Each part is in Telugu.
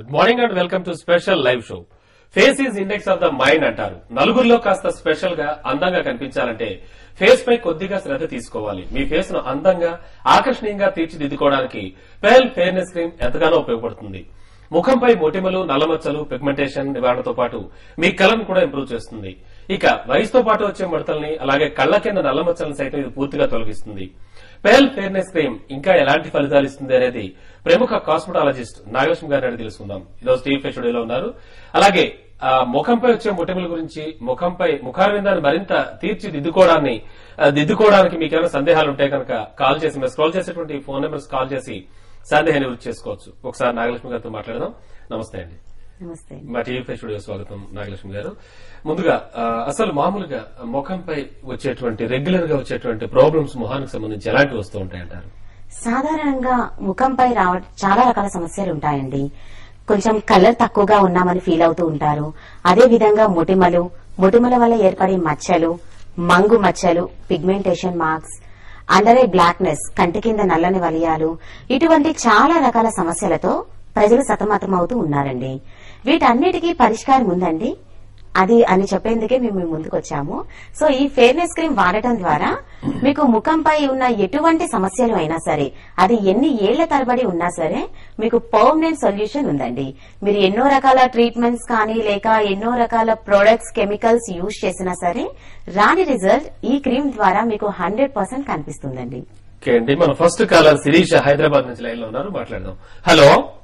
Good morning and welcome to special live show face is index of the mind అంటారు నలుగురిలో కాస్త స్పెషల్ గా అందంగా కనిపించాలంటే ఫేస్ పై కొద్దిగా శ్రద్ధ తీసుకోవాలి మీ ఫేస్ ను అందంగా ఆకర్షణీయంగా తీర్చిదిద్దుకోవడానికి పెల్ ఫెయిర్నెస్ క్రీమ్ ఎంతగానో ఉపయోగపడుతుంది ముఖంపై మొటిమలు నల్లమచ్చలు పిగ్మెంటేషన్ నివారణతో పాటు మీ కళను కూడా ఇంప్రూవ్ చేస్తుంది ఇక వయసుతో పాటు వచ్చే ముడతల్ని అలాగే కళ్ల కింద నల్లమచ్చలను సైతం ఇది పూర్తిగా తొలగిస్తుంది పేల్ ఫెయిర్నెస్ క్రీమ్ ఇంకా ఎలాంటి ఫలితాలు ఇస్తుంది అనేది ప్రముఖ కాస్మెటాలజిస్ట్ నాగలక్ష్మి గారిని అడిగి తెలుసుకుందాం ఈరోజు టీవీ ఫైవ్ స్టూడియోలో ఉన్నారు అలాగే ఆ, ముఖంపై వచ్చే ముటిమల గురించి ముఖంపై ముఖారవిందాన్ని మరింత తీర్చిదిద్దుకోవడాన్ని ఆ, దిద్దుకోవడానికి మీకు ఏమైనా సందేహాలు ఉంటే కనుక కాల్ చేసి మీరు స్క్రోల్ చేసేటువంటి ఫోన్ నెంబర్స్ కాల్ చేసి సందేహాన్ని వృత్తి చేసుకోవచ్చు ఒకసారి నాగలక్ష్మి గారితో మాట్లాడదాం నమస్తే అండి నమస్తే అండి. మా టీవీ ఫైవ్ స్టూడియో స్వాగతం నాగలక్ష్మి గారు ముందుగా ఆ, అసలు మామూలుగా ముఖంపై వచ్చేటువంటి రెగ్యులర్ గా వచ్చేటువంటి ప్రాబ్లమ్స్ మొహానికి సంబంధించి ఎలాంటివి వస్తూ ఉంటాయంటారు సాధారణంగా ముఖంపై రావ చాలా రకాల సమస్యలు ఉంటాయండి కొంచెం కలర్ తక్కువగా ఉన్నామని ఫీల్ అవుతూ ఉంటారు అదే విధంగా మొటిమలు మొటిమల వల్ల ఏర్పడే మచ్చలు మంగు మచ్చలు pigmentation marks under eye blackness కంటి కింద నల్లని వలయాలు ఇటువంటి చాలా రకాల సమస్యలతో ప్రజలు సతమతమవుతూ ఉన్నారండి వీటన్నిటికీ పరిష్కారం ఉందండి అది అని చెప్పేందుకే మేము మీ ముందుకు వచ్చాము సో ఈ ఫెయిర్నెస్ క్రీమ్ వాడటం ద్వారా మీకు ముఖంపై ఉన్న ఎటువంటి సమస్యలు అయినా సరే అది ఎన్ని ఏళ్ల తరబడి ఉన్నా సరే మీకు పర్మనెంట్ సొల్యూషన్ ఉందండి మీరు ఎన్నో రకాల ట్రీట్మెంట్స్ కానీ లేక ఎన్నో రకాల ప్రొడక్ట్స్ కెమికల్స్ యూజ్ చేసినా సరే రాని రిజల్ట్ ఈ క్రీమ్ ద్వారా మీకు హండ్రెడ్ పర్సెంట్ కనిపిస్తుందండి ఓకే అండి మన ఫస్ట్ కాలర్ శిరీష్ హైదరాబాద్ నుంచి లైన్ లో ఉన్నారు మాట్లాడదాం హలో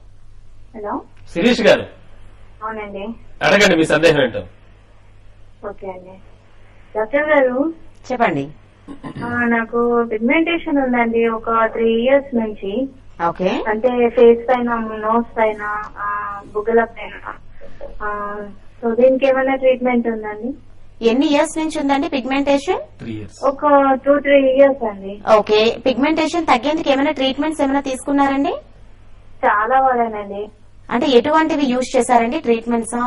హలో శిరీష్ గారు అవునండి అడగండి మీ సందేహం ఏంటో ఓకే అండి డాక్టర్ గారు చెప్పండి ఆ, నాకు పిగ్మెంటేషన్ ఉందండి ఒక త్రీ ఇయర్స్ నుంచి ఓకే అంటే ఫేస్ పైన నోస్ పైన ఆ, బుగ్గల పైన ఆ, సో దీనికి ఏమైనా ట్రీట్మెంట్ ఉందండి ఎన్ని ఇయర్స్ నుంచి ఉందండి పిగ్మెంటేషన్ త్రీ ఇయర్స్ ఒక టూ త్రీ ఇయర్స్ అండి ఓకే పిగ్మెంటేషన్ తగ్గేందుకు ఏమైనా ట్రీట్మెంట్స్ ఏమైనా తీసుకున్నారండి చాలా వాడానండి అంటే ఎటువంటివి యూజ్ చేశారండి ట్రీట్మెంట్స్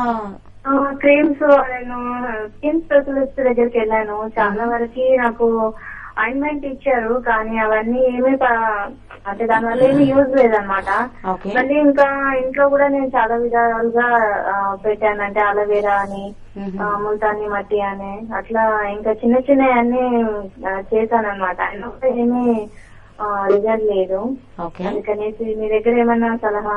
క్రీమ్స్ నేను స్కిన్ స్పెషలిస్ట్ దగ్గరికి వెళ్ళాను చాలా వరకు నాకు ఆయింట్మెంట్ ఇచ్చారు కానీ అవన్నీ ఏమీ ప- అంటే దానివల్ల ఏమీ యూజ్ లేదనమాట ఓకే మళ్ళీ ఇంకా ఇంట్లో కూడా నేను చాలా విధాలుగా ఆ, పెట్టాను అంటే అలోవేరా అని ఆ, ముల్తాని మట్టి అని అట్లా ఇంకా చిన్న చిన్న అన్ని చేశాను అనమాట అయినా కూడా ఏమీ రిజల్ట్ లేదు ఓకే అందుకనేసి మీ దగ్గర ఏమన్నా సలహా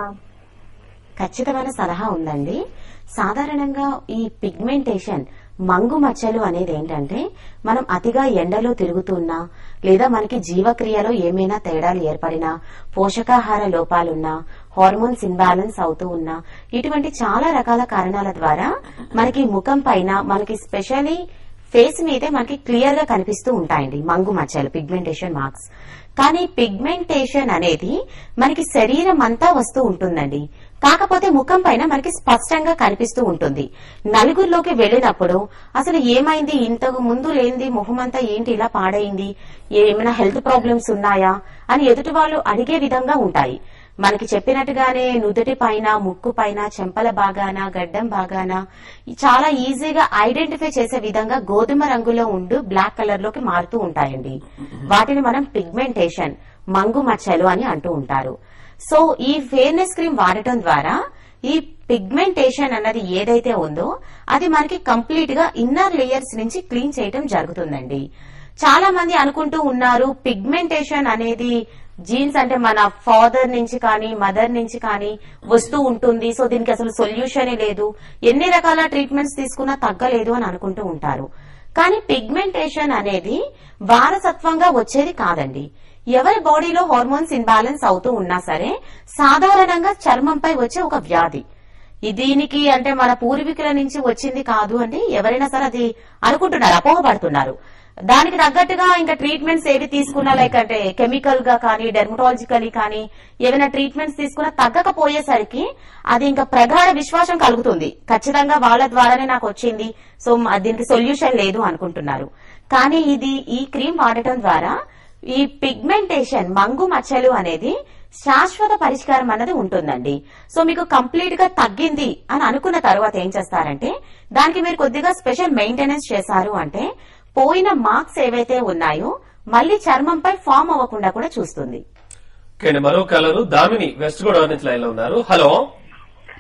ఖచ్చితమైన సలహా ఉందండి సాధారణంగా ఈ పిగ్మెంటేషన్ మంగు మచ్చలు అనేది ఏంటంటే మనం అతిగా ఎండలో తిరుగుతున్నా లేదా మనకి జీవక్రియలో ఏమైనా తేడాలు ఏర్పడినా పోషకాహార లోపాలున్నా హార్మోన్స్ ఇన్బ్యాలెన్స్ అవుతూ ఉన్నా ఇటువంటి చాలా రకాల కారణాల ద్వారా మనకి ముఖం పైన మనకి స్పెషల్లీ ఫేస్ మీదే మనకి క్లియర్ గా కనిపిస్తూ ఉంటాయండి మంగు మచ్చలు పిగ్మెంటేషన్ మార్క్స్ కానీ పిగ్మెంటేషన్ అనేది మనకి శరీరం అంతా వస్తూ ఉంటుందండి కాకపోతే ముఖం పైన మనకి స్పష్టంగా కనిపిస్తూ ఉంటుంది నలుగురిలోకి వెళ్ళినప్పుడు అసలు ఏమైంది ఇంతకు ముందు లేనిది మొహం అంతా ఏంటి ఇలా పాడైంది ఏమైనా హెల్త్ ప్రాబ్లమ్స్ ఉన్నాయా అని ఎదుటి వాళ్ళు అడిగే విధంగా ఉంటాయి మనకి చెప్పినట్టుగానే నుదుటి పైన ముక్కు పైన చెంపల బాగాన గడ్డం బాగాన చాలా ఈజీగా ఐడెంటిఫై చేసే విధంగా గోధుమ రంగులో ఉండు బ్లాక్ కలర్ లోకి మారుతూ ఉంటాయండి వాటిని మనం పిగ్మెంటేషన్ మంగు మచ్చలు అని అంటూ ఉంటారు సో ఈ ఫేర్నెస్ క్రీమ్ వాడటం ద్వారా ఈ పిగ్మెంటేషన్ అన్నది ఏదైతే ఉందో అది మనకి కంప్లీట్ గా ఇన్నర్ లేయర్స్ నుంచి క్లీన్ చేయటం జరుగుతుందండి చాలా మంది అనుకుంటూ ఉన్నారు పిగ్మెంటేషన్ అనేది జీన్స్ అంటే మన ఫాదర్ నుంచి కానీ మదర్ నుంచి కానీ వస్తూ ఉంటుంది సో దీనికి అసలు సొల్యూషనే లేదు ఎన్ని రకాల ట్రీట్మెంట్స్ తీసుకున్నా తగ్గలేదు అని అనుకుంటూ ఉంటారు కానీ పిగ్మెంటేషన్ అనేది వారసత్వంగా వచ్చేది కాదండి ఎవరి బాడీలో హార్మోన్స్ ఇన్బ్యాలెన్స్ అవుతూ ఉన్నా సరే సాధారణంగా చర్మంపై వచ్చే ఒక వ్యాధి ఈ దీనికి అంటే మన పూర్వీకుల నుంచి వచ్చింది కాదు అండి ఎవరైనా సరే అది అనుకుంటున్నారు అపోహపడుతున్నారు దానికి తగ్గట్టుగా ఇంకా ట్రీట్మెంట్స్ ఏవి తీసుకున్నా లైక్ అంటే కెమికల్ గా కానీ డెర్మటాలజికలీ కానీ ఏమైనా ట్రీట్మెంట్స్ తీసుకున్నా తగ్గకపోయేసరికి అది ఇంకా ప్రగాఢ విశ్వాసం కలుగుతుంది ఖచ్చితంగా వాళ్ళ ద్వారానే నాకు వచ్చింది సో మ- దీనికి సొల్యూషన్ లేదు అనుకుంటున్నారు కానీ ఇది ఈ క్రీమ్ వాడటం ద్వారా ఈ పిగ్మెంటేషన్ మంగు మచ్చలు అనేది శాశ్వత పరిష్కారం అన్నది ఉంటుందండి సో మీకు కంప్లీట్ గా తగ్గింది అని అనుకున్న తర్వాత ఏం చేస్తారంటే దానికి మీరు కొద్దిగా స్పెషల్ మెయింటెనెన్స్ చేశారు అంటే పోయిన మార్క్స్ ఏవైతే ఉన్నాయో మళ్ళీ చర్మంపై ఫామ్ అవ్వకుండా కూడా చూస్తుంది ఓకే అండి మరో కలరు దామిని వెస్ట్ గోదావరి నుంచి లైన్ లో ఉన్నారు హలో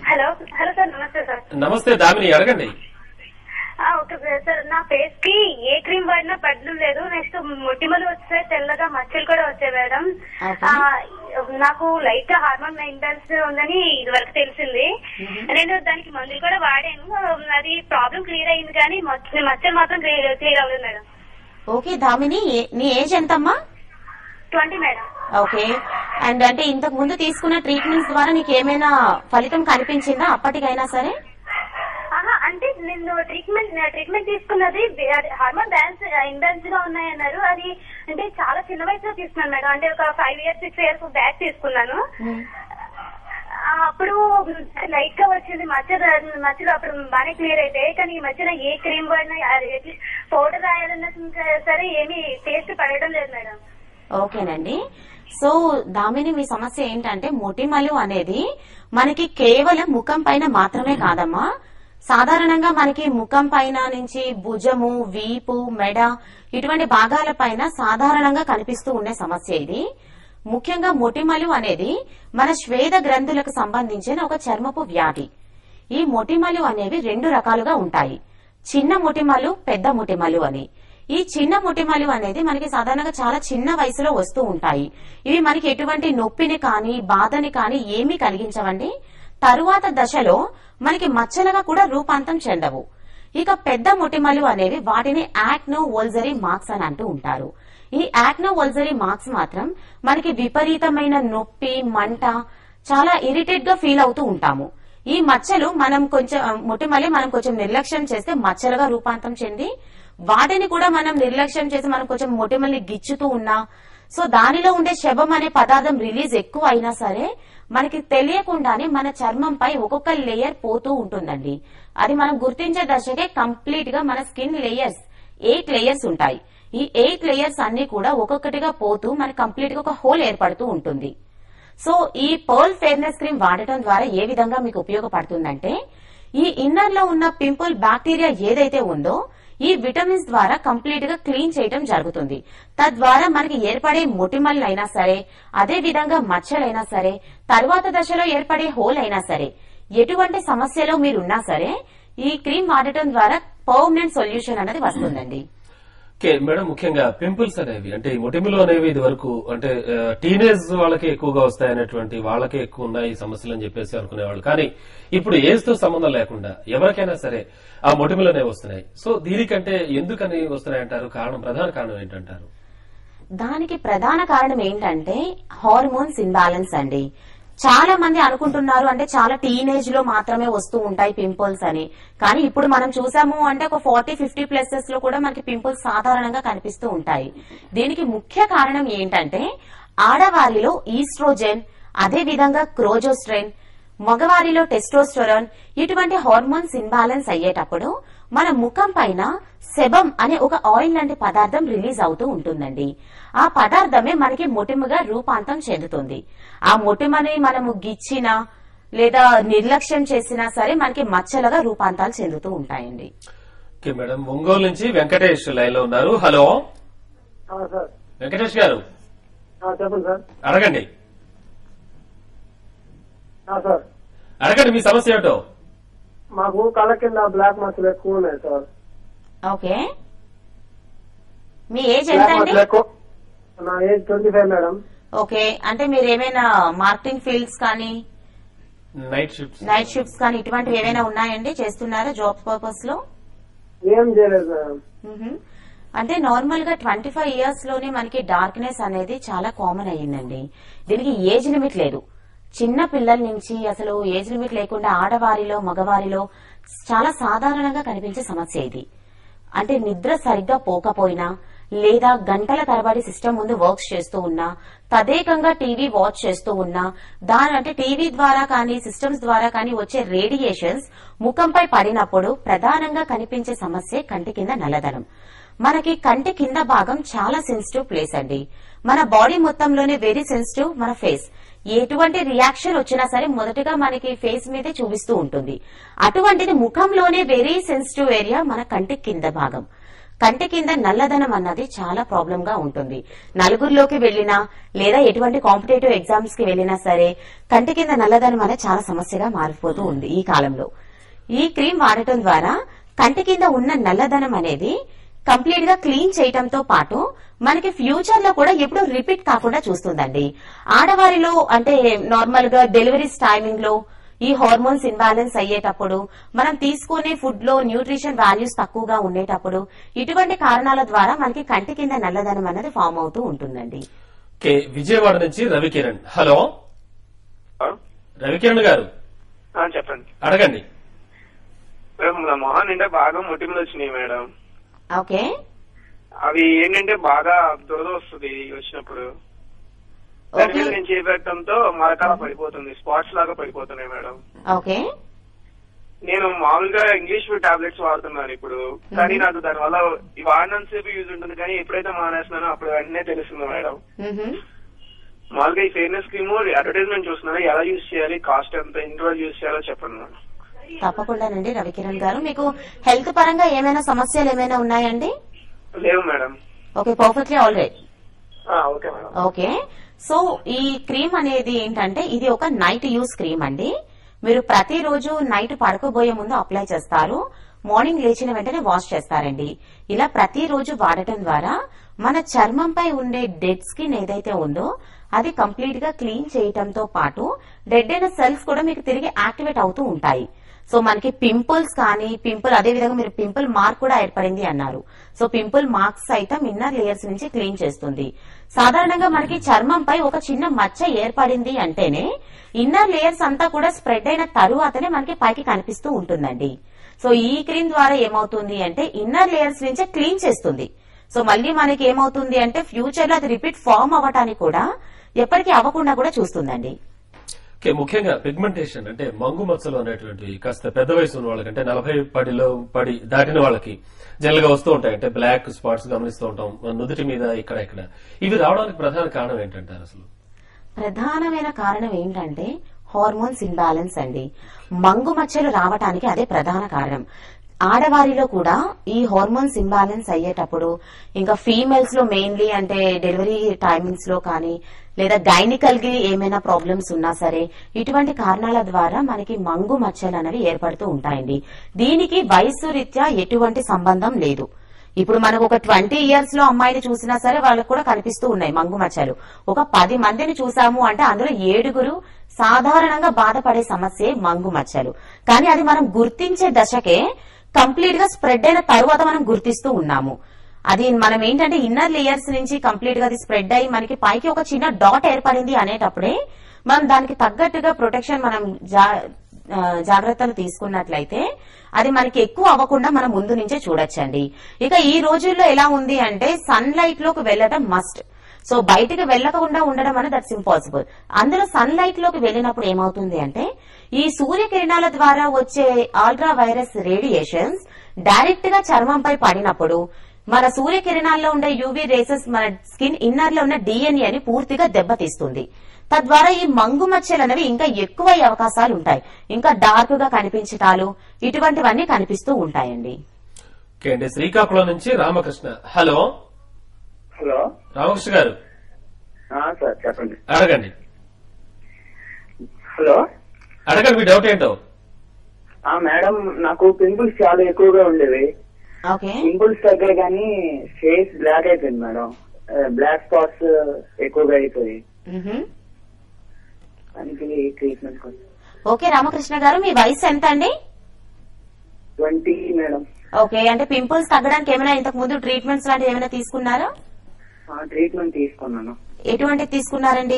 హలో హలో సార్ నమస్తే సార్ నమస్తే దామిని అడగండి ఆ, ఓకే సార్ సార్ నా ఫేస్ కి ఏ క్రీమ్ వాడినా పడడం లేదు నెక్స్ట్ మొటిమలు వచ్చాయి తెల్లగా మచ్చలు కూడా వచ్చాయి మేడం Okay. ఆ, నాకు లైట్ గా హార్మోన్ ఇంబ్యాలెన్స్ ఉందని ఇది వరకు తెలిసింది నేను దానికి మందులు కూడా వాడాను అది ప్రాబ్లం క్లియర్ అయింది కానీ మచ్చ- మచ్చలు మాత్రం క్లియర్ అవ్వలేదు మేడం ఓకే దామిని ఏ- నీ ఏజ్ ఎంతమ్మా ట్వంటీ మేడం ఓకే అండ్ అంటే ఇంతకు ముందు తీసుకున్న ట్రీట్మెంట్స్ ద్వారా నీకు ఏమైనా ఫలితం కనిపించిందా అప్పటికైనా సరే ఆహా, అంటే నేను ట్రీట్మెంట్ ట్రీట్మెంట్ తీసుకున్నది హార్మోన్ బ్యాలెన్స్ ఇంబ్యాలెన్స్ గా ఉన్నాయన్నారు అది అంటే చాలా చిన్న వయసులో తీసుకున్నాను మేడం అంటే ఒక five years six years back తీసుకున్నాను ఆ, అప్పుడు లైట్ గా వచ్చింది మచ్చ మచ్చలు అప్పుడు బాగానే క్లియర్ అయితే కానీ ఈ మధ్యన ఏ క్రీమ్ వాడినా పౌడర్ రాయాలన్నా సరే ఏమీ టేస్ట్ పడడం లేదు మేడం ఓకేనండి సో దామిని మీ సమస్య ఏంటంటే మొటిమలు అనేది మనకి కేవలం ముఖం పైన మాత్రమే కాదమ్మా సాధారణంగా మనకి ముఖం పైన నుంచి భుజము వీపు మెడ ఇటువంటి భాగాల పైన సాధారణంగా కనిపిస్తూ ఉండే సమస్య ఇది ముఖ్యంగా మొటిమలు అనేది మన శ్వేద గ్రంథులకు సంబంధించిన ఒక చర్మపు వ్యాధి ఈ మొటిమలు అనేవి రెండు రకాలుగా ఉంటాయి చిన్న మొటిమలు పెద్ద మొటిమలు అని ఈ చిన్న మొటిమలు అనేది మనకి సాధారణంగా చాలా చిన్న వయసులో వస్తూ ఉంటాయి ఇవి మనకి ఎటువంటి నొప్పిని కానీ బాధని కానీ ఏమీ కలిగించవండి తరువాత దశలో మనకి మచ్చలుగా కూడా రూపాంతం చెందవు ఇక పెద్ద మొటిమలు అనేవి వాటిని యాక్నో వోల్జరీ మార్క్స్ అని అంటూ ఉంటారు ఈ యాక్నో వోల్జరీ మార్క్స్ మాత్రం మనకి విపరీతమైన నొప్పి మంట చాలా ఇరిటేట్ గా ఫీల్ అవుతూ ఉంటాము ఈ మచ్చలు మనం కొంచెం మొటిమలే మనం కొంచెం నిర్లక్ష్యం చేస్తే మచ్చలుగా రూపాంతం చెంది వాటిని కూడా మనం నిర్లక్ష్యం చేసి మనం కొంచెం మొటిమల్ని గిచ్చుతూ ఉన్నా సో దానిలో ఉండే శబం అనే పదార్థం రిలీజ్ ఎక్కువ అయినా సరే మనకి తెలియకుండానే మన చర్మంపై ఒక్కొక్క లేయర్ పోతూ ఉంటుందండి అది మనం గుర్తించే దశకే కంప్లీట్ గా మన స్కిన్ లేయర్స్ ఎయిట్ లేయర్స్ ఉంటాయి ఈ ఎయిట్ లేయర్స్ అన్ని కూడా ఒక్కొక్కటిగా పోతూ మనకి కంప్లీట్ గా ఒక హోల్ ఏర్పడుతూ ఉంటుంది సో ఈ పర్ల్ ఫెయిర్నెస్ క్రీమ్ వాడటం ద్వారా ఏ విధంగా మీకు ఉపయోగపడుతుందంటే ఈ ఇన్నర్ లో ఉన్న పింపుల్ బ్యాక్టీరియా ఏదైతే ఉందో ఈ విటమిన్స్ ద్వారా కంప్లీట్ గా క్లీన్ చేయడం జరుగుతుంది తద్వారా మనకి ఏర్పడే మొటిమలైనా సరే అదే విధంగా మచ్చలైనా సరే తరువాత దశలో ఏర్పడే హోల్ అయినా సరే ఎటువంటి సమస్యలో మీరున్నా సరే ఈ క్రీమ్ వాడటం ద్వారా పర్మనెంట్ సొల్యూషన్ అనేది వస్తుందండి ఓకే మేడం ముఖ్యంగా పింపుల్స్ అనేవి అంటే ఈ మొటిమలు అనేవి ఇది వరకు అంటే టీనేజ్ వాళ్ళకి ఎక్కువగా వస్తాయి అనేటువంటి వాళ్ళకే ఎక్కువ ఉన్నాయి ఈ సమస్యలు అని చెప్పేసి అనుకునేవాళ్ళు కానీ ఇప్పుడు ఏజ్ తో సంబంధం లేకుండా ఎవరికైనా సరే ఆ మొటిమలు అనేవి వస్తున్నాయి సో దీనికంటే ఎందుకని వస్తున్నాయి అంటారు కారణం ప్రధాన కారణం ఏంటంటారు దానికి ప్రధాన కారణం ఏంటంటే హార్మోన్స్ ఇన్బ్యాలెన్స్ అండి చాలా మంది అనుకుంటున్నారు అంటే చాలా టీనేజ్ లో మాత్రమే వస్తూ ఉంటాయి పింపుల్స్ అని కానీ ఇప్పుడు మనం చూసాము అంటే ఒక ఫార్టీ ఫిఫ్టీ ప్లసెస్ లో కూడా మనకి పింపుల్స్ సాధారణంగా కనిపిస్తూ ఉంటాయి దీనికి ముఖ్య కారణం ఏంటంటే ఆడవారిలో ఈస్ట్రోజెన్ అదే విధంగా క్రోజోస్ట్రెన్ మగవారిలో టెస్టోస్టెరాన్ ఇటువంటి హార్మోన్స్ ఇన్బ్యాలెన్స్ అయ్యేటప్పుడు మన ముఖం పైన సెబం అనే ఒక ఆయిల్ లాంటి పదార్థం రిలీజ్ అవుతూ ఉంటుందండి ఆ పదార్థమే మనకి మొటిమగా రూపాంతం చెందుతుంది ఆ మొటిమని మనము గిచ్చినా లేదా నిర్లక్ష్యం చేసినా సరే మనకి మచ్చలుగా రూపాంతాలు చెందుతూ ఉంటాయండి ఓకే మేడం ఒంగోలు నుంచి వెంకటేష్ లైన్ లో ఉన్నారు హలో సార్ వెంకటేష్ గారు చెప్పండి సార్ అడగండి సార్ అడగండి మీ సమస్య ఏమిటో మాకు కళ్ళ కింద బ్లాక్ మచ్చలు ఎక్కువ ఉన్నాయి సార్ ఓకే మీ ఏజ్ ఎంత బ్లాక్ అండి మచ్చలు ఎక్కువ నా age twenty five madam okay అంటే మీరు ఏమైనా మార్కెటింగ్ ఫీల్డ్స్ కానీ నైట్ షిఫ్ట్ నైట్ షిఫ్ట్స్ కానీ ఇటువంటివి ఏమైనా ఉన్నాయండి చేస్తున్నారా జాబ్ పర్పస్ లో ఏం చేయలేదు మేడం మ్మ్. అంటే నార్మల్ గా ట్వంటీ ఫైవ్ ఇయర్స్ లోనే మనకి డార్క్నెస్ అనేది చాలా కామన్ అయ్యిందండి దీనికి ఏజ్ లిమిట్ లేదు చిన్న పిల్లల నుంచి అసలు ఏజ్ లిమిట్ లేకుండా ఆడవారిలో మగవారిలో చాలా సాధారణంగా కనిపించే సమస్య ఇది అంటే నిద్ర సరిగ్గా పోకపోయినా లేదా గంటల తరబడి సిస్టమ్ ముందు వర్క్స్ చేస్తూ ఉన్నా తదేకంగా టీవీ వాచ్ చేస్తూ ఉన్నా దాని అంటే టీవీ ద్వారా కానీ సిస్టమ్స్ ద్వారా కానీ వచ్చే రేడియేషన్స్ ముఖంపై పడినప్పుడు ప్రధానంగా కనిపించే సమస్య కంటి కింద నల్లదనం మనకి కంటి కింద భాగం చాలా సెన్సిటివ్ ప్లేస్ అండి మన బాడీ మొత్తంలోనే వెరీ సెన్సిటివ్ మన ఫేస్ ఎటువంటి రియాక్షన్ వచ్చినా సరే మొదటగా మనకి ఫేస్ మీదే చూపిస్తూ ఉంటుంది అటువంటిది ముఖంలోనే వెరీ సెన్సిటివ్ ఏరియా మన కంటి కింద భాగం కంటి కింద నల్లదనం అన్నది చాలా ప్రాబ్లం గా ఉంటుంది నలుగురిలోకి వెళ్ళినా లేదా ఎటువంటి కాంపిటేటివ్ ఎగ్జామ్స్ కి వెళ్ళినా సరే కంటి కింద నల్లదనం అనేది చాలా సమస్యగా మారిపోతూ ఉంది ఈ కాలంలో ఈ క్రీమ్ వాడటం ద్వారా కంటి కింద ఉన్న నల్లదనం అనేది కంప్లీట్ గా క్లీన్ చేయటంతో పాటు మనకి ఫ్యూచర్ లో కూడా ఎప్పుడు రిపీట్ కాకుండా చూస్తుందండి ఆడవారిలో అంటే నార్మల్ గా డెలివరీస్ టైమింగ్ లో ఈ హార్మోన్స్ ఇన్బ్యాలెన్స్ అయ్యేటప్పుడు మనం తీసుకునే ఫుడ్ లో న్యూట్రిషన్ వాల్యూస్ తక్కువగా ఉండేటప్పుడు ఇటువంటి కారణాల ద్వారా మనకి కంటి కింద నల్లదనం అనేది ఫామ్ అవుతూ ఉంటుందండి ఓకే విజయవాడ నుంచి రవికిరణ్ హలో రవికిరణ్ గారు ఆ, చెప్పండి అడగండి మేడం నా మొహం నిండా బాగా మొటిమలు వచ్చినాయి మేడం ఓకే అవి ఏంటంటే బాగా దురద వస్తుంది వచ్చినప్పుడు దాని ఓకే మీద నేను చేపెట్టడంతో మరకాల పడిపోతుంది స్పాట్స్ లాగా పడిపోతున్నాయి మేడం ఓకే నేను మామూలుగా ఇంగ్లీష్ టాబ్లెట్స్ వాడుతున్నాను ఇప్పుడు కానీ నాకు దానివల్ల ఈ వాడినంతసేపు యూజ్ ఉంటుంది కానీ ఎప్పుడైతే మానేస్తున్నానో అప్పుడు వెంటనే తెలుస్తుంది మేడం మ్హూ. మామూలుగా ఈ ఫెయిర్నెస్ క్రీమ్ అడ్వర్టైజ్మెంట్ చూస్తున్నాను ఎలా యూజ్ చేయాలి కాస్ట్ ఎంత ఇంటర్వల్ యూజ్ చేయాలో చెప్పండి మేడం తప్పకుండానండి రవికిరణ్ గారు మీకు హెల్త్ పరంగా ఏమైనా సమస్యలు ఏమైనా ఉన్నాయండి లేవు madam okay perfectly all right ఆ, ఓకే మేడం ఓకే సో ఈ క్రీమ్ అనేది ఏంటంటే ఇది ఒక నైట్ యూస్ క్రీమ్ అండి మీరు ప్రతిరోజు నైట్ పడుకోబోయే ముందు అప్లై చేస్తారు మార్నింగ్ లేచిన వెంటనే వాష్ చేస్తారండి ఇలా ప్రతిరోజు వాడటం ద్వారా మన చర్మంపై ఉండే డెడ్ స్కిన్ ఏదైతే ఉందో అది కంప్లీట్ గా క్లీన్ చేయటంతో పాటు డెడ్ అయిన సెల్స్ కూడా మీకు తిరిగి యాక్టివేట్ అవుతూ ఉంటాయి సో మనకి పింపుల్స్ కానీ పింపుల్ అదే విధంగా మీరు పింపుల్ మార్క్ కూడా ఏర్పడింది అన్నారు సో పింపుల్ మార్క్స్ సైతం ఇన్నర్ లేయర్స్ నుంచి క్లీన్ చేస్తుంది సాధారణంగా మనకి చర్మంపై ఒక చిన్న మచ్చ ఏర్పడింది అంటేనే ఇన్నర్ లేయర్స్ అంతా కూడా స్ప్రెడ్ అయిన తరువాతనే మనకి పైకి కనిపిస్తూ ఉంటుందండి సో ఈ క్రీమ్ ద్వారా ఏమవుతుంది అంటే ఇన్నర్ లేయర్స్ నుంచే క్లీన్ చేస్తుంది సో మళ్ళీ మనకి ఏమవుతుంది అంటే ఫ్యూచర్ లో అది రిపీట్ ఫామ్ అవ్వటానికి కూడా ఎప్పటికీ అవ్వకుండా కూడా చూస్తుందండి ఓకే ముఖ్యంగా పిగ్మెంటేషన్ అంటే మంగు మచ్చలు అనేటువంటివి కాస్త పెద్ద వయసు ఉన్న వాళ్ళకి అంటే నలభై పడిలో పడి దాటిన వాళ్ళకి జనరల్ గా వస్తూ ఉంటాయి అంటే బ్లాక్ స్పాట్స్ గమనిస్తూ ఉంటాం మన నుదుటి మీద ఇక్కడ ఇక్కడ ఇవి రావడానికి ప్రధాన కారణం ఏంటంటారు అసలు ప్రధానమైన కారణం ఏంటంటే హార్మోన్స్ ఇన్బ్యాలెన్స్ అండి మంగు మచ్చలు రావటానికి అదే ప్రధాన కారణం ఆడవారిలో కూడా ఈ హార్మోన్స్ ఇంబ్యాలెన్స్ అయ్యేటప్పుడు ఇంకా ఫీమేల్స్ లో మెయిన్లీ అంటే డెలివరీ టైమింగ్స్ లో కానీ లేదా గైనికల్ కి ఏమైనా ప్రాబ్లమ్స్ ఉన్నా సరే ఇటువంటి కారణాల ద్వారా మనకి మంగు మచ్చలు అనేవి ఏర్పడుతూ ఉంటాయండి దీనికి వయస్సు రీత్యా ఎటువంటి సంబంధం లేదు ఇప్పుడు మనకు ఒక ట్వంటీ ఇయర్స్ లో అమ్మాయిని చూసినా సరే వాళ్ళకు కూడా కనిపిస్తూ ఉన్నాయి మంగు మచ్చలు ఒక పది మందిని చూసాము అంటే అందులో ఏడుగురు సాధారణంగా బాధపడే సమస్యే మంగు మచ్చలు కానీ అది మనం గుర్తించే దశకే కంప్లీట్ గా స్ప్రెడ్ అయిన తరువాత మనం గుర్తిస్తూ ఉన్నాము అది మనం ఏంటంటే ఇన్నర్ లేయర్స్ నుంచి కంప్లీట్ గా అది స్ప్రెడ్ అయ్యి మనకి పైకి ఒక చిన్న డాట్ ఏర్పడింది అనేటప్పుడే మనం దానికి తగ్గట్టుగా ప్రొటెక్షన్ మనం జా- ఆ, జాగ్రత్తలు తీసుకున్నట్లయితే అది మనకి ఎక్కువ అవ్వకుండా మనం ముందు నుంచే చూడొచ్చండి ఇక ఈ రోజుల్లో ఎలా ఉంది అంటే సన్ లైట్ లోకి వెళ్ళడం మస్ట్ సో బయటికి వెళ్ళకుండా ఉండడం అనేది దట్స్ ఇంపాసిబుల్ అందులో సన్ లైట్ లోకి వెళ్ళినప్పుడు ఏమవుతుంది అంటే ఈ సూర్యకిరణాల ద్వారా వచ్చే ఆల్ట్రా వైరస్ రేడియేషన్స్ డైరెక్ట్ గా చర్మంపై పడినప్పుడు మన సూర్యకిరణాల్లో ఉండే యూవీ రేసెస్ మన స్కిన్ ఇన్నర్ లో ఉన్న డిఎన్ఏ అని పూర్తిగా దెబ్బతీస్తుంది తద్వారా ఈ మంగు మచ్చలు అనేవి ఇంకా ఎక్కువ అయ్యే అవకాశాలు ఉంటాయి ఇంకా డార్క్ గా కనిపించటాలు ఇటువంటివన్నీ కనిపిస్తూ ఉంటాయండి ఓకే అండి శ్రీకాకుళం నుంచి రామకృష్ణ హలో హలో రామకృష్ణ గారు సార్ చెప్పండి అడగండి హలో అడగండి మీ డౌట్ ఏంటో ఆ మేడం నాకు పింపుల్స్ చాలా ఎక్కువగా ఉండేవి ఓకే పింపుల్స్ దగ్గర కానీ ఫేస్ బ్లాక్ అయిపోయింది మేడం బ్లాక్ స్పాట్స్ ఎక్కువగా అయిపోయి మ్హూ. దానికి ట్రీట్మెంట్ కోసం ఓకే రామకృష్ణ గారు మీ వయసు ఎంత అండి ట్వంటీ మేడం ఓకే అంటే పింపుల్స్ తగ్గడానికి ఏమైనా ఇంతకు ముందు ట్రీట్మెంట్స్ లాంటివి ఏమైనా తీసుకున్నారా ట్రీట్మెంట్ తీసుకున్నాను ఎటువంటి తీసుకున్నారండి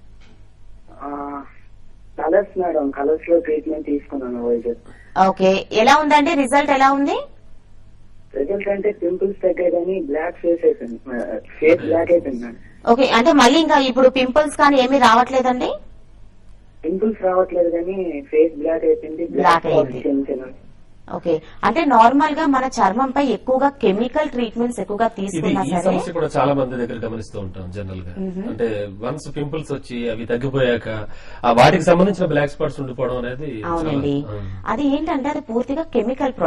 కలర్స్ మేడం కలర్స్ లో ట్రీట్మెంట్ తీసుకున్నాను వైద్యులు ఓకే ఎలా ఉందండి రిజల్ట్ ఎలా ఉంది రిజల్ట్ అంటే పింపుల్స్ తగ్గాయి కానీ బ్లాక్ ఫేస్ అయిపోయింది ఫేస్ బ్లాక్ అయిపోయింది మేడం ఓకే అంటే మళ్ళీ ఇంకా ఇప్పుడు పింపుల్స్ కానీ ఏమీ రావట్లేదండి పింపుల్స్ రావట్లేదు కానీ ఫేస్ బ్లాక్ అయిపోయింది Black బ్లాక్ అయింది. చిన్న చిన్న ఓకే అంటే నార్మల్ గా మన చర్మంపై ఎక్కువగా కెమికల్ ట్రీట్మెంట్స్ ఎక్కువగా ఇది తీసుకున్నా ఈ సరే సమస్య కూడా చాలా మంది దగ్గర గమనిస్తూ ఉంటాం జనరల్ గా అంటే వన్స్ పింపుల్స్ వచ్చి అవి తగ్గిపోయాక ఆ వాటికి సంబంధించిన బ్లాక్ స్పాట్స్ ఉండిపోవడం అనేది చాలా- అవునండి ఆ. అది ఏంటంటే అది పూర్తిగా కెమికల్ ప్రొడక్ట్స్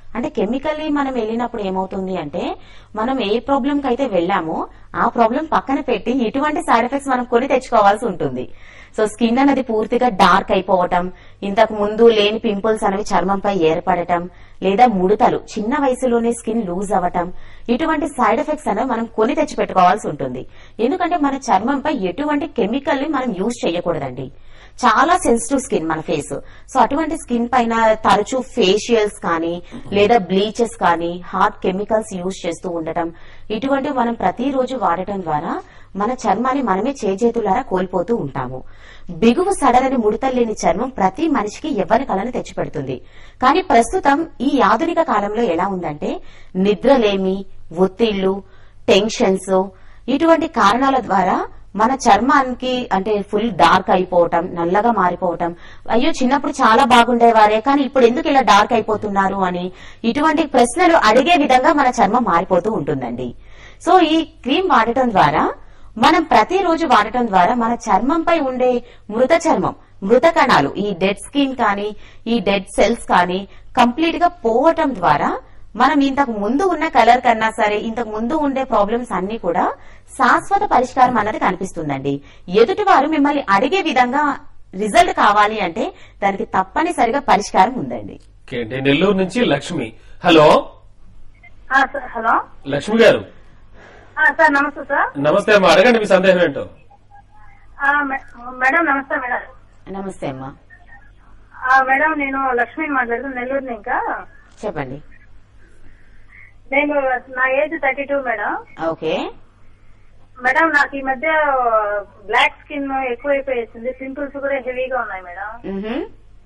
అంటే కెమికల్లీ మనం వెళ్ళినప్పుడు ఏమవుతుంది అంటే మనం ఏ ప్రాబ్లం కి అయితే వెళ్ళామో ఆ ప్రాబ్లం పక్కన పెట్టి ఇటువంటి సైడ్ ఎఫెక్ట్స్ మనం కొని తెచ్చుకోవాల్సి ఉంటుంది సో స్కిన్ అనేది పూర్తిగా డార్క్ అయిపోవటం ఇంతకు ముందు లేని పింపుల్స్ అనేవి చర్మంపై ఏర్పడటం లేదా ముడతలు చిన్న వయసులోనే స్కిన్ లూజ్ అవ్వటం ఇటువంటి సైడ్ ఎఫెక్ట్స్ అనేవి మనం కొని తెచ్చి పెట్టుకోవాల్సి ఉంటుంది ఎందుకంటే మన చర్మంపై ఎటువంటి కెమికల్ ని మనం యూజ్ చేయకూడదండి చాలా సెన్సిటివ్ స్కిన్ మన ఫేస్ సో అటువంటి స్కిన్ పైన తరచూ ఫేషియల్స్ కానీ లేదా బ్లీచెస్ కానీ హార్ట్ కెమికల్స్ యూజ్ చేస్తూ ఉండటం ఇటువంటివి మనం ప్రతిరోజు వాడటం ద్వారా మన చర్మాన్ని మనమే చేజేతులారా కోల్పోతూ ఉంటాము బిగువు సడలని ముడతలు లేని చర్మం ప్రతి మనిషికి ఎవరి కళను తెచ్చిపెడుతుంది కానీ ప్రస్తుతం ఈ ఆధునిక కాలంలో ఎలా ఉందంటే నిద్రలేమి ఒత్తిళ్లు టెన్షన్స్ ఇటువంటి కారణాల ద్వారా మన చర్మానికి అంటే ఫుల్ డార్క్ అయిపోవటం నల్లగా మారిపోవటం అయ్యో చిన్నప్పుడు చాలా బాగుండేవారే కానీ ఇప్పుడు ఎందుకు ఇలా డార్క్ అయిపోతున్నారు అని ఇటువంటి ప్రశ్నలు అడిగే విధంగా మన చర్మం మారిపోతూ ఉంటుందండి సో ఈ క్రీమ్ వాడటం ద్వారా మనం ప్రతిరోజు వాడటం ద్వారా మన చర్మంపై ఉండే మృత చర్మం మృత కణాలు ఈ డెడ్ స్కిన్ కానీ ఈ డెడ్ సెల్స్ కానీ కంప్లీట్ గా పోవటం ద్వారా మనం ఇంతకు ముందు ఉన్న కలర్ కన్నా సరే ఇంతకు ముందు ఉండే ప్రాబ్లమ్స్ అన్ని కూడా శాశ్వత పరిష్కారం అన్నది కనిపిస్తుందండి ఎదుటి వారు మిమ్మల్ని అడిగే విధంగా రిజల్ట్ కావాలి అంటే దానికి తప్పనిసరిగా పరిష్కారం ఉందండి ఓకే అండి నెల్లూరు నుంచి లక్ష్మి హలో ఆ, సార్ హలో లక్ష్మి గారు ఆ, సార్ నమస్తే సార్ నమస్తే అమ్మా అడగండి మీ సందేహం ఏంటో ఆ, మే- మేడం నమస్తే మేడం నమస్తే అమ్మా ఆ, మేడం నేను లక్ష్మిని మాట్లాడుతాను నెల్లూరు ఇంకా చెప్పండి నేను నా age thirty two madam okay madam నాకు ఈ మధ్య బ్లాక్ స్కిన్ ఎక్కువైపోయేసింది పింపుల్స్ కూడా హెవీగా ఉన్నాయి మేడం మ్హూ.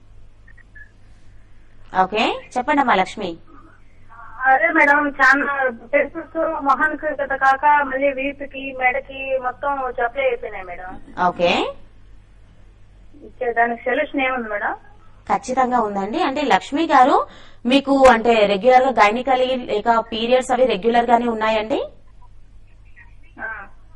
ఓకే చెప్పండి అమ్మా లక్ష్మి అదే మేడం చాలా పింపుల్స్ మొహానికి గత కాక మళ్ళీ వీపుకి మెడకి మొత్తం జబ్బులు అయిపోయినాయి మేడం ఓకే ఇచ్చే దానికి సొల్యూషన్ ఏముంది మేడం ఖచ్చితంగా ఉందండి అంటే లక్ష్మి గారు మీకు అంటే రెగ్యులర్ గా గైనికలీ లేక పీరియడ్స్ అవి రెగ్యులర్ గానే ఉన్నాయండి ఆ.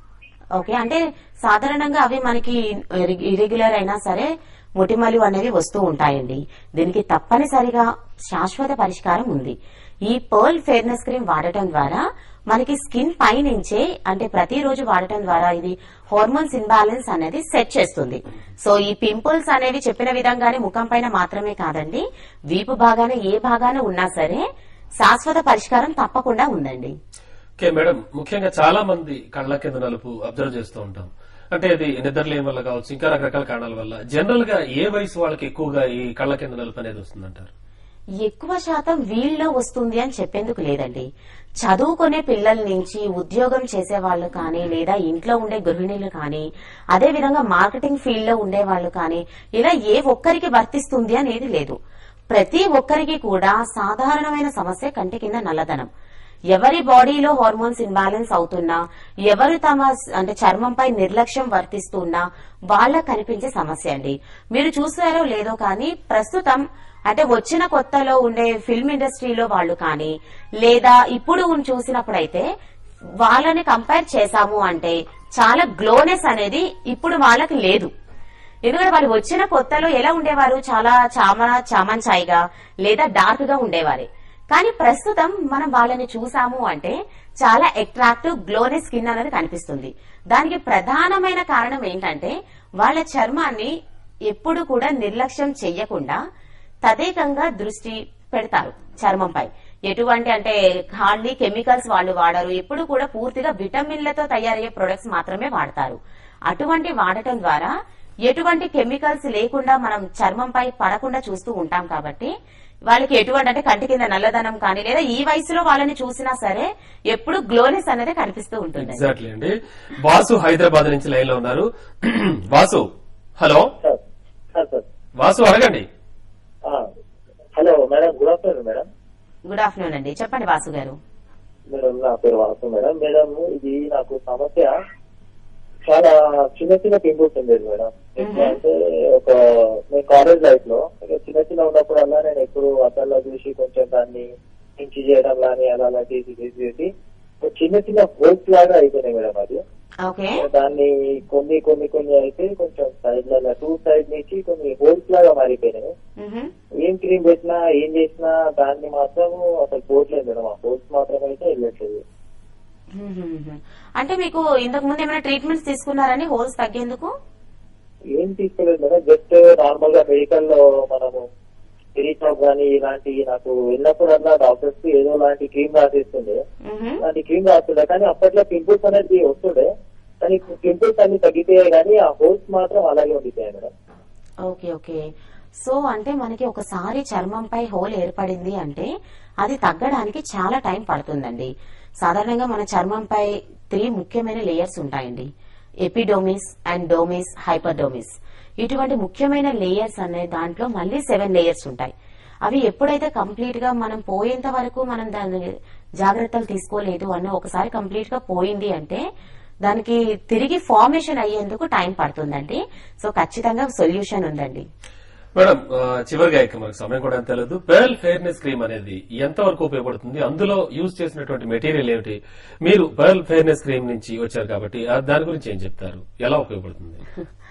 ఓకే అంటే సాధారణంగా అవి మనకి ఇరెగ్యులర్ అయినా సరే మొటిమలు అనేవి వస్తూ ఉంటాయండి దీనికి తప్పనిసరిగా శాశ్వత పరిష్కారం ఉంది ఈ పర్ల్ ఫెయిర్నెస్ క్రీమ్ వాడటం ద్వారా మనకి స్కిన్ పైనుంచే అంటే ప్రతిరోజు వాడటం ద్వారా ఇది హార్మోన్స్ ఇన్బాలెన్స్ అనేది సెట్ చేస్తుంది సో ఈ పింపుల్స్ అనేవి చెప్పిన విధంగానే ముఖం పైన మాత్రమే కాదండి వీపు భాగాన ఏ భాగాన ఉన్నా సరే శాశ్వత పరిష్కారం తప్పకుండా ఉందండి ఓకే మేడం ముఖ్యంగా చాలా మంది కళ్ళ కింద నలుపు అబ్జర్వ్ చేస్తూ ఉంటాం అంటే ఇది నిద్రలేని వల్ల కావచ్చు ఇంకా రకరకాల కారణాల వల్ల జనరల్ గా ఏ వయసు వాళ్ళకి ఎక్కువగా ఈ కళ్ళ కింద నలుపు అనేది వస్తుందంటారు ఎక్కువ శాతం వీళ్ళలో వస్తుంది అని చెప్పేందుకు లేదండి చదువుకునే పిల్లల నుంచి ఉద్యోగం చేసే వాళ్ళు కానీ లేదా ఇంట్లో ఉండే గృహిణులు కానీ అదే విధంగా మార్కెటింగ్ ఫీల్డ్ లో ఉండే వాళ్ళు కానీ ఇలా ఏ ఒక్కరికి వర్తిస్తుంది అనేది లేదు ప్రతి ఒక్కరికి కూడా సాధారణమైన సమస్య కంటి కింద నల్లదనం ఎవరి బాడీలో హార్మోన్స్ ఇన్బాలెన్స్ అవుతున్నా ఎవరు తమ స్- అంటే చర్మంపై నిర్లక్ష్యం వర్తిస్తున్నా వాళ్ళ కనిపించే సమస్య అండి మీరు చూసారో లేదో కానీ ప్రస్తుతం అంటే వచ్చిన కొత్తలో ఉండే ఫిల్మ్ ఇండస్ట్రీలో వాళ్ళు కానీ లేదా ఇప్పుడు ఉన్ చూసినప్పుడైతే వాళ్ళని కంపేర్ చేశాము అంటే చాలా గ్లోనెస్ అనేది ఇప్పుడు వాళ్ళకి లేదు ఎందుకంటే వాళ్ళు వచ్చిన కొత్తలో ఎలా ఉండేవారు చాలా చామ చామంచాయిగా లేదా డార్క్ గా ఉండేవారే కానీ ప్రస్తుతం మనం వాళ్ళని చూసాము అంటే చాలా అట్రాక్టివ్ గ్లోనెస్ స్కిన్ అనేది కనిపిస్తుంది దానికి ప్రధానమైన కారణం ఏంటంటే వాళ్ళ చర్మాన్ని ఎప్పుడు కూడా నిర్లక్ష్యం చెయ్యకుండా తదేకంగా దృష్టి పెడతారు చర్మంపై ఎటువంటి అంటే హార్డ్లీ కెమికల్స్ వాళ్ళు వాడరు ఎప్పుడు కూడా పూర్తిగా విటమిన్లతో తయారయ్యే ప్రొడక్ట్స్ మాత్రమే వాడతారు అటువంటి వాడటం ద్వారా ఎటువంటి కెమికల్స్ లేకుండా మనం చర్మంపై పడకుండా చూస్తూ ఉంటాం కాబట్టి వాళ్ళకి ఎటువంటి అంటే కంటి కింద నల్లదనం కానీ లేదా ఈ వయసులో వాళ్ళని చూసినా సరే ఎప్పుడు గ్లోనెస్ అనేది కనిపిస్తూ ఉంటుంది ఎగ్జాక్ట్లీ అండి వాసు హైదరాబాద్ నుంచి లైన్ లో ఉన్నారు Vasu hello sir sir sir Vasu అడగండి ఆ, hello madam good afternoon madam good afternoon అండి చెప్పండి వాసు గారు మేడం నా పేరు వాసు మేడం మేడం ఇది నాకు సమస్య చాలా చిన్న చిన్న పింపుల్స్ ఉండేది మేడం ఎట్లా అంటే ఒక నేను కాలేజ్ లైఫ్ లో ఇక చిన్న చిన్న ఉన్నప్పుడల్లా నేను ఎప్పుడు అద్దంలో చూసి కొంచెం దాన్ని ఇంచి చేయడం కానీ అలా అలా చేసి చేసి చేసి ఒక చిన్న చిన్న హోల్స్ లాగా అయిపోయినాయి మేడం అది ఓకే దాన్ని కొన్ని కొన్ని కొన్ని అయితే కొంచెం సైడ్ లలో టూ సైడ్ నుంచి కొన్ని హోల్స్ లాగా మారిపోయినాయి మ్హూ. ఏం క్రీమ్ పెట్టినా ఏం చేసినా దాన్ని మాత్రం అసలు పోవట్లేదు మేడం ఆ హోల్స్ మాత్రం అయితే వెళ్ళట్లేదు మ్హూ. అంటే మీకు ఇంతకు ముందు ఏమైనా ట్రీట్మెంట్స్ తీసుకున్నారని హోల్స్ తగ్గేందుకు ఏం తీసుకోలేదు మేడం జస్ట్ నార్మల్ గా మెడికల్ లో మనము షాప్ కానీ ఇలాంటి నాకు వెళ్ళినప్పుడల్లా డాక్టర్స్ ఏదో లాంటి క్రీమ్ రాసిస్తుండే మ్హూ. అలాంటి క్రీమ్ రాస్తుండే కానీ అప్పట్లో పింపుల్స్ అనేది వస్తుండే కానీ పింపుల్స్ అన్ని తగ్గిపోయాయి కానీ ఆ హోల్స్ మాత్రం అలాగే ఉండిపోయాయి మేడం ఓకే ఓకే సో అంటే మనకి ఒకసారి చర్మంపై హోల్ ఏర్పడింది అంటే అది తగ్గడానికి చాలా టైం పడుతుందండి సాధారణంగా మన చర్మంపై త్రీ ముఖ్యమైన లేయర్స్ ఉంటాయండి ఎపిడోమిస్ అండ్ డోమిస్ హైపర్డోమిస్ ఇటువంటి ముఖ్యమైన లేయర్స్ అనే దాంట్లో మళ్ళీ సెవెన్ లేయర్స్ ఉంటాయి అవి ఎప్పుడైతే కంప్లీట్ గా మనం పోయేంత వరకు మనం దాని జాగ్రత్తలు తీసుకోలేదు అన్న ఒకసారి కంప్లీట్ గా పోయింది అంటే దానికి తిరిగి ఫార్మేషన్ అయ్యేందుకు టైం పడుతుందండి సో ఖచ్చితంగా సొల్యూషన్ ఉందండి మేడం ఆ, చివరిగా ఇక మనకు సమయం కూడా ఎంత లేదు పెర్ల్ ఫెయిర్నెస్ క్రీమ్ అనేది ఎంత వరకు ఉపయోగపడుతుంది అందులో యూజ్ చేసినటువంటి మెటీరియల్ ఏమిటి మీరు పెర్ల్ ఫెయిర్నెస్ క్రీమ్ నుంచి వచ్చారు కాబట్టి ఆ దాని గురించి ఏం చెప్తారు ఎలా ఉపయోగపడుతుంది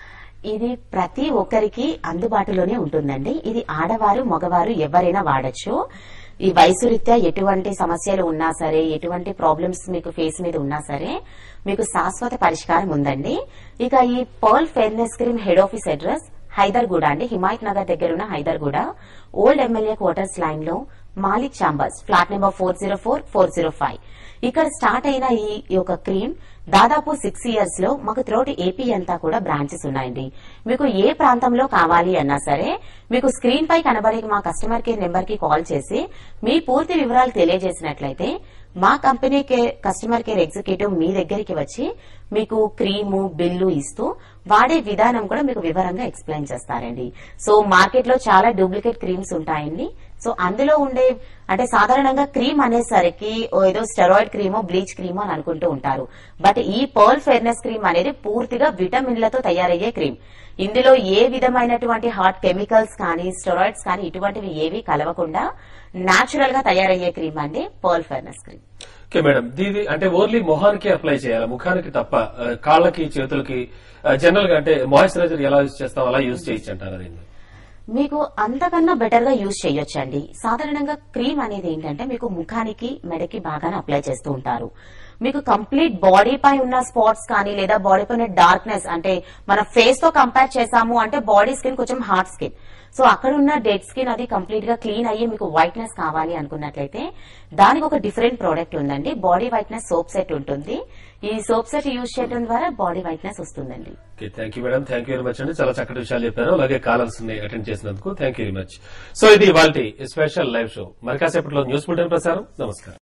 ఇది ప్రతి ఒక్కరికి అందుబాటులోనే ఉంటుందండి ఇది ఆడవారు మగవారు ఎవరైనా వాడచ్చు ఈ వయసు రీత్యా ఎటువంటి సమస్యలు ఉన్నా సరే ఎటువంటి ప్రాబ్లమ్స్ మీకు ఫేస్ మీద ఉన్నా సరే మీకు శాశ్వత పరిష్కారం ఉందండి ఇక ఈ pearl fairness cream head office address Hyderguda అండి హిమాయత్ నగర్ దగ్గర ఉన్న Hyderguda old MLA quarters line లో Malik chambers flat number four zero four four zero five ఇక్కడ స్టార్ట్ అయిన ఈ ఈ యొక్క క్రీమ్ దాదాపు సిక్స్ ఇయర్స్ లో మాకు త్రోటి ఏపీ అంతా కూడా బ్రాంచెస్ ఉన్నాయండి మీకు ఏ ప్రాంతంలో కావాలి అన్నా సరే మీకు స్క్రీన్ పై కనబడే మా కస్టమర్ కేర్ నెంబర్ కి కాల్ చేసి మీ పూర్తి వివరాలు తెలియజేసినట్లయితే మా company care customer care executive మీ దగ్గరికి వచ్చి మీకు క్రీము బిల్లు ఇస్తూ వాడే విధానం కూడా మీకు వివరంగా ఎక్స్ప్లెయిన్ చేస్తారండి సో మార్కెట్ లో చాలా డూప్లికేట్ క్రీమ్స్ ఉంటాయండి సో అందులో ఉండే అంటే సాధారణంగా క్రీమ్ అనేసరికి ఓ ఏదో స్టెరాయిడ్ క్రీమో బ్లీచ్ క్రీమో అని అనుకుంటూ ఉంటారు బట్ ఈ పర్ల్ ఫెయిర్నెస్ క్రీమ్ అనేది పూర్తిగా విటమిన్లతో తయారయ్యే క్రీమ్ ఇందులో ఏ విధమైనటువంటి హాట్ కెమికల్స్ కానీ స్టెరాయిడ్స్ కానీ ఇటువంటివి ఏవి కలవకుండా నాచురల్ గా తయారయ్యే క్రీమ్ అండి pearl fairness cream okay madam దీని అంటే ఓన్లీ మొహానికి అప్లై చేయాలి ముఖానికి తప్ప ఆ, కాళ్ళకి చేతులకి జనరల్ గా అంటే మాయిశ్చరైజర్ ఎలా యూజ్ చేస్తాం అలా యూజ్ చేయొచ్చు అంటారు దీన్ని మీకు అంతకన్నా బెటర్ గా యూజ్ చేయొచ్చండి సాధారణంగా క్రీమ్ అనేది ఏంటంటే మీకు ముఖానికి మెడకి బాగానే అప్లై చేస్తూ ఉంటారు మీకు కంప్లీట్ బాడీ పై ఉన్న స్పాట్స్ కానీ లేదా బాడీ పైన డార్క్నెస్ అంటే మన ఫేస్ తో కంపేర్ చేసాము అంటే బాడీ స్కిన్ కొంచెం హార్డ్ స్కిన్ సో అక్కడ ఉన్న డెడ్ స్కిన్ అది కంప్లీట్ గా క్లీన్ అయ్యి మీకు వైట్నెస్ కావాలి అనుకున్నట్లయితే దానికి ఒక డిఫరెంట్ ప్రోడక్ట్ ఉందండి బాడీ వైట్నెస్ సోప్ సెట్ ఉంటుంది ఈ సోప్ సెట్ యూజ్ చేయడం ద్వారా బాడీ వైట్నెస్ వస్తుందండి okay thank you madam thank you very much అండి చాలా చక్కటి విషయాలు చెప్పారు అలాగే కాలర్స్ ని అటెండ్ చేసినందుకు thank you very much so ఇది వాళ్ళ స్పెషల్ లైవ్ షో మరి కాసేపట్లో న్యూస్ బులెటిన్ ప్రసారం నమస్కారం